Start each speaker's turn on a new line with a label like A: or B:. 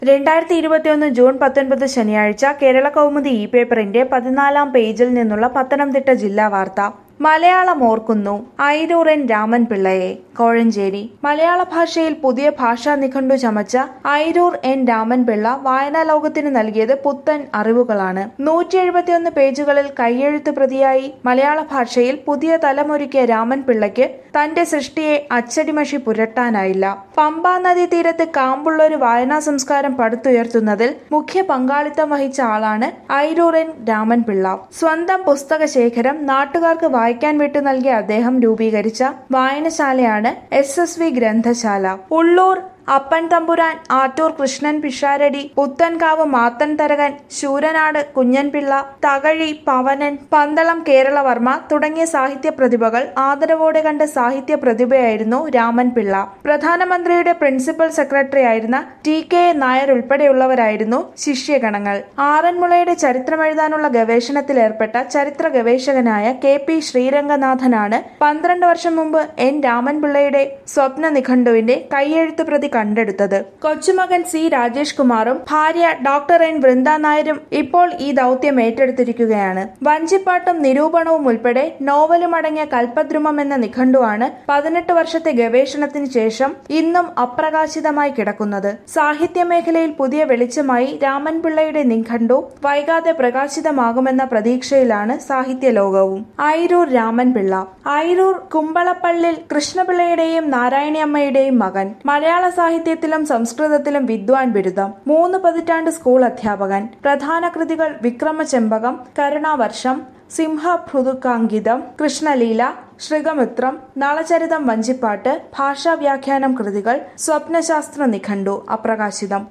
A: രണ്ടായിരത്തി ഇരുപത്തിയൊന്ന് ജൂൺ പത്തൊൻപത് ശനിയാഴ്ച കേരള കൗമുദി ഇ പേപ്പറിന്റെ പതിനാലാം പേജിൽ നിന്നുള്ള പത്തനംതിട്ട ജില്ലാ വാർത്ത മലയാളം ഓർക്കുന്നു ഐരൂർ എൻ രാമൻ പിള്ളയെ കോഴഞ്ചേരി മലയാള ഭാഷയിൽ പുതിയ ഭാഷാ നിഘണ്ടു ചമച്ച ഐരൂർ എൻ രാമൻ പിള്ള വായനാ ലോകത്തിന് നൽകിയത് പുത്തൻ അറിവുകളാണ് നൂറ്റി എഴുപത്തിയൊന്ന് പേജുകളിൽ കയ്യെഴുത്ത് പ്രതിയായി മലയാള ഭാഷയിൽ പുതിയ തലമൊരുക്കിയ രാമൻ പിള്ളയ്ക്ക് തന്റെ സൃഷ്ടിയെ അച്ചടിമഷി പുരട്ടാനായില്ല പമ്പാ നദീ തീരത്ത് കാമ്പുള്ള ഒരു വായനാ സംസ്കാരം പടുത്തുയർത്തുന്നതിൽ മുഖ്യ പങ്കാളിത്തം വഹിച്ച ആളാണ് ഐരൂർ എൻ രാമൻ പിള്ള സ്വന്തം പുസ്തക ശേഖരം നാട്ടുകാർക്ക് വായിക്കാൻ വിട്ടു നൽകിയ അദ്ദേഹം രൂപീകരിച്ച വായനശാലയാണ് എസ് എസ് വി ഗ്രന്ഥശാല ഉള്ളൂർ അപ്പൻ തമ്പുരാൻ ആറ്റൂർ കൃഷ്ണൻ പിഷാരടി പുത്തൻകാവ് മാത്തൻ തരകൻ ശൂരനാട് കുഞ്ഞൻപിള്ള തകഴി പവനൻ പന്തളം കേരളവർമ്മ തുടങ്ങിയ സാഹിത്യ പ്രതിഭകൾ ആദരവോടെ കണ്ട സാഹിത്യ പ്രതിഭയായിരുന്നു രാമൻ പിള്ള പ്രധാനമന്ത്രിയുടെ പ്രിൻസിപ്പൽ സെക്രട്ടറി ആയിരുന്ന ടി കെ നായർ ഉൾപ്പെടെയുള്ളവരായിരുന്നു ശിഷ്യഗണങ്ങൾ ആറന്മുളയുടെ ചരിത്രമെഴുതാനുള്ള ഗവേഷണത്തിൽ ഏർപ്പെട്ട ചരിത്ര ഗവേഷകനായ കെ പി ശ്രീരംഗനാഥനാണ് പന്ത്രണ്ട് വർഷം മുമ്പ് എൻ രാമൻപിള്ളയുടെ സ്വപ്ന നിഘണ്ടുവിന്റെ കൈയെഴുത്ത് പ്രതി കണ്ടെടുത്തത് കൊച്ചുമകൻ സി രാജേഷ് കുമാറും ഭാര്യ ഡോക്ടർ എൻ വൃന്ദ നായരും ഇപ്പോൾ ഈ ദൗത്യം ഏറ്റെടുത്തിരിക്കുകയാണ് വഞ്ചിപ്പാട്ടും നിരൂപണവും ഉൾപ്പെടെ നോവലും അടങ്ങിയ കൽപ്പദ്രുമം എന്ന നിഘണ്ടുവാണ് പതിനെട്ട് വർഷത്തെ ഗവേഷണത്തിന് ശേഷം ഇന്നും അപ്രകാശിതമായി കിടക്കുന്നത് സാഹിത്യ മേഖലയിൽ പുതിയ വെളിച്ചമായി രാമൻപിള്ളയുടെ നിഘണ്ടു വൈകാതെ പ്രകാശിതമാകുമെന്ന പ്രതീക്ഷയിലാണ് സാഹിത്യ ലോകവും ഐരൂർ രാമൻപിള്ള ഐരൂർ കുമ്പളപ്പള്ളിൽ കൃഷ്ണപിള്ളയുടെയും നാരായണിയമ്മയുടെയും മകൻ മലയാള സാഹിത്യത്തിലും സംസ്കൃതത്തിലും വിദ്വാൻ ബിരുദം മൂന്ന് പതിറ്റാണ്ട് സ്കൂൾ അധ്യാപകൻ പ്രധാന കൃതികൾ വിക്രമചെമ്പകം കരുണാവർഷം സിംഹഭൃതുക്കാങ്കിതം കൃഷ്ണലീല ശ്രീകമിത്രം നളചരിതം വഞ്ചിപ്പാട്ട് ഭാഷാവ്യാഖ്യാനം കൃതികൾ സ്വപ്നശാസ്ത്ര നിഘണ്ടു അപ്രകാശിതം